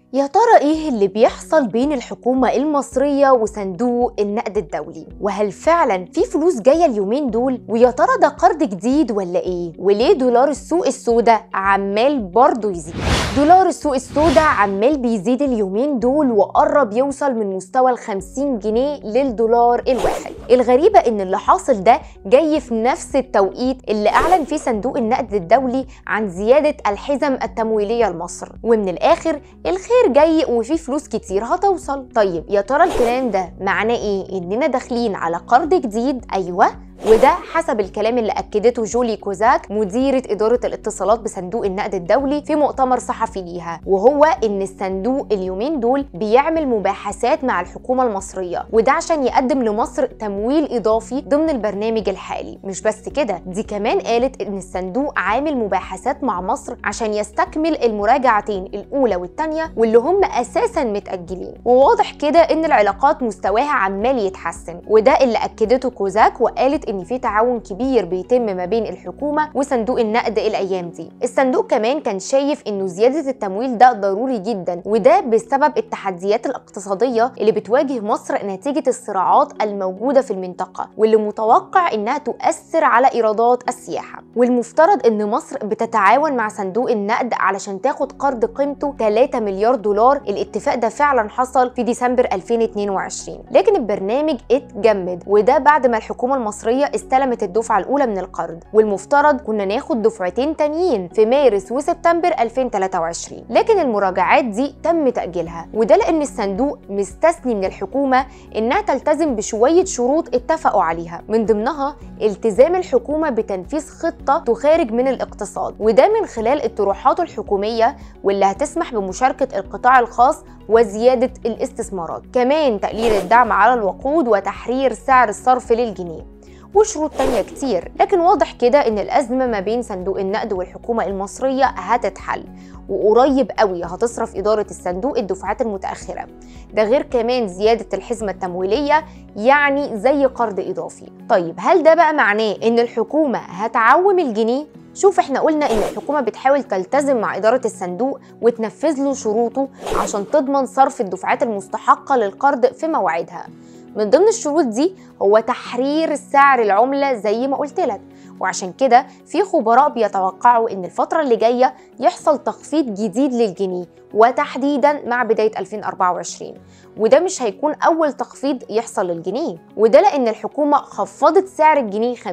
يا ترى ايه اللي بيحصل بين الحكومة المصرية وصندوق النقد الدولي؟ وهل فعلا في فلوس جاية اليومين دول؟ ويا ترى ده قرض جديد ولا ايه؟ وليه دولار السوق السوداء عمال برضه يزيد؟ دولار السوق السوداء عمال بيزيد اليومين دول وقرب يوصل من مستوى ال 50 جنيه للدولار الواحد. الغريبة ان اللي حاصل ده جاي في نفس التوقيت اللي اعلن فيه صندوق النقد الدولي عن زيادة الحزم التمويلية لمصر، ومن الاخر الخير الخير جاي وفي فلوس كتير هتوصل طيب يا ترى الكلام ده معناه ايه اننا داخلين على قرض جديد ايوه وده حسب الكلام اللي اكدته جولي كوزاك مديره اداره الاتصالات بصندوق النقد الدولي في مؤتمر صحفي ليها وهو ان الصندوق اليومين دول بيعمل مباحثات مع الحكومه المصريه وده عشان يقدم لمصر تمويل اضافي ضمن البرنامج الحالي مش بس كده دي كمان قالت ان الصندوق عامل مباحثات مع مصر عشان يستكمل المراجعتين الاولى والثانيه واللي هم اساسا متاجلين وواضح كده ان العلاقات مستواها عمال يتحسن وده اللي اكدته كوزاك وقالت ان في تعاون كبير بيتم ما بين الحكومه وصندوق النقد الايام دي الصندوق كمان كان شايف انه زياده التمويل ده ضروري جدا وده بسبب التحديات الاقتصاديه اللي بتواجه مصر نتيجه الصراعات الموجوده في المنطقه واللي متوقع انها تؤثر على ايرادات السياحه والمفترض ان مصر بتتعاون مع صندوق النقد علشان تاخد قرض قيمته 3 مليار دولار الاتفاق ده فعلا حصل في ديسمبر 2022 لكن البرنامج اتجمد وده بعد ما الحكومه المصريه المصرية استلمت الدفعة الأولى من القرض والمفترض كنا ناخد دفعتين تانيين في مارس وسبتمبر 2023 لكن المراجعات دي تم تأجيلها وده لأن الصندوق مستثني من الحكومة إنها تلتزم بشوية شروط اتفقوا عليها من ضمنها التزام الحكومة بتنفيذ خطة تخارج من الاقتصاد وده من خلال الطروحات الحكومية واللي هتسمح بمشاركة القطاع الخاص وزيادة الاستثمارات كمان تقليل الدعم على الوقود وتحرير سعر الصرف للجنيه وشروط تانية كتير لكن واضح كده ان الازمه ما بين صندوق النقد والحكومه المصريه هتتحل وقريب قوي هتصرف اداره الصندوق الدفعات المتاخره ده غير كمان زياده الحزمه التمويليه يعني زي قرض اضافي طيب هل ده بقى معناه ان الحكومه هتعوم الجنيه شوف احنا قلنا ان الحكومه بتحاول تلتزم مع اداره الصندوق وتنفذ له شروطه عشان تضمن صرف الدفعات المستحقه للقرض في مواعيدها من ضمن الشروط دي هو تحرير سعر العملة زي ما قلت لك وعشان كده في خبراء بيتوقعوا ان الفترة اللي جاية يحصل تخفيض جديد للجنيه وتحديدا مع بداية 2024 وده مش هيكون أول تخفيض يحصل للجنيه وده لأن الحكومة خفضت سعر الجنيه 50%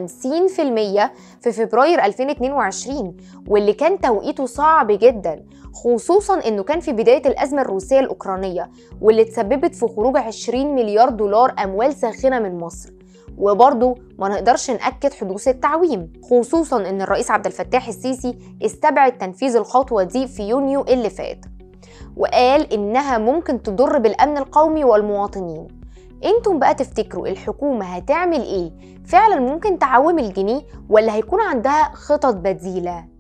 في فبراير 2022 واللي كان توقيته صعب جدا خصوصا انه كان في بدايه الازمه الروسيه الاوكرانيه واللي تسببت في خروج 20 مليار دولار اموال ساخنه من مصر وبرضه ما نقدرش نأكد حدوث التعويم خصوصا ان الرئيس عبد الفتاح السيسي استبعد تنفيذ الخطوة دي في يونيو اللي فات وقال انها ممكن تضر بالامن القومي والمواطنين انتم بقى تفتكروا الحكومة هتعمل ايه؟ فعلا ممكن تعوم الجنيه ولا هيكون عندها خطط بديلة؟